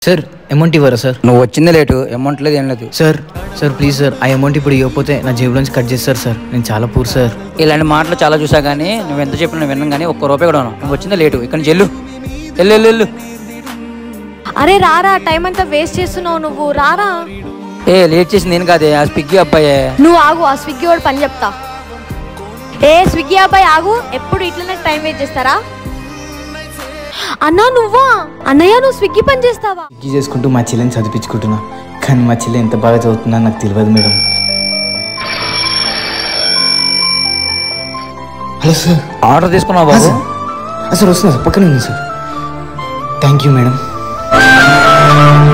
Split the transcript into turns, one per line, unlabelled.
Sir amount ఇవ్వరా sir
నువ్వు వచ్చిందే లేటు అమౌంట్ లేదు ఏం లేదు
సార్ సార్ ప్లీజ్ సార్ ఆ అమౌంట్ ఇప్పుడు ఇవ్వకపోతే నా జేబులోంచి కట్ చేస్తారు సార్ నేను చాలా పూర్ సార్
ఇలాంటి మాటలు చాలా చూసా కానీ నువ్వు ఎంత చెప్పినా నేను విన్నాను కానీ ఒక్క రూపాయి కూడా ఇవ్వను. నువ్వు వచ్చిందే లేటు ఇక్కడ నుంచి వెళ్ళు వెళ్ళు వెళ్ళు వెళ్ళు
అరే రారా టైం అంతా వేస్ట్ చేస్తున్నావు నువ్వు రారా
ఏ లేట్ చేసింది నేను కాదే ఆ స్పిగ్గి అబ్బాయే
నువ్వు ఆగు ఆ స్విగ్గీ వాడు పని చెప్తా ఏ స్విగ్గీ అబ్బాయి ఆగు ఎప్పుడు ఇట్లనే టైం వేస్ట్ చేస్తారా అన్నా నువ్వా అన్నయ్య నువ్వు స్విగ్గీ పని చేస్తావా
ఇది చేసుకుంటూ మా చెల్లిని చదివించుకుంటున్నా కానీ మా చెల్లి ఎంత బాగా చదువుతుందో నాకు తెలియదు మేడం హలో సార్
ఆర్డర్ తీసుకున్నావు బాబు
సార్ వస్తున్నా సార్ పక్కనే ఉంది సార్ థ్యాంక్ యూ మేడం